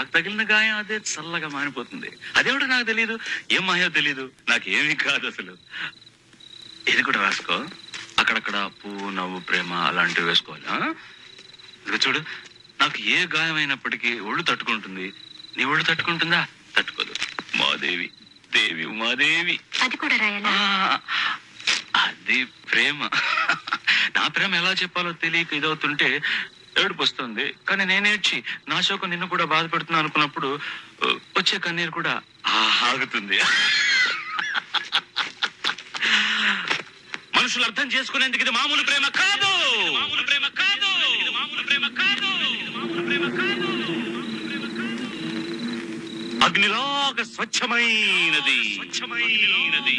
తగిలిన గాయం అదే చల్లగా మారిపోతుంది అదేమిటో నాకు తెలియదు ఏం మాయో తెలియదు నాకు ఏమీ కాదు అసలు ఇది కూడా రాసుకో అక్కడక్కడ పువ్వు నవ్వు ప్రేమ అలాంటివి వేసుకోవాలి ఆ? ఇదిగో చూడు నాకు ఏ గాయమైనప్పటికీ ఒళ్ళు తట్టుకుంటుంది నీ ఒళ్ళు తట్టుకుంటుందా తట్టుకోదు మాదేవి దేవి ఉమాదేవి అది కూడా రాయాలా ఆ, అది ప్రేమ నా ప్రేమ ఎలా చెప్పాలో తెలియక ఇదవుతుంటే ఏడుపు వస్తుంది కానీ నేనేడ్చి నా శోకం నిన్ను కూడా బాధ పెడుతున్నా అనుకున్నప్పుడు ఆ, వచ్చే కన్నీరు కూడా ఆ, ఆగుతుంది మనుషులు అర్థం చేసుకునేందుకు ఇది మామూలు ప్రేమ కాదు మామూలు ప్రేమ కాదు ఇది మామూలు ప్రేమ కాదు ఇది మామూలు ప్రేమ కాదు అగ్నిలాగా స్వచ్ఛమైనది స్వచ్ఛమైనది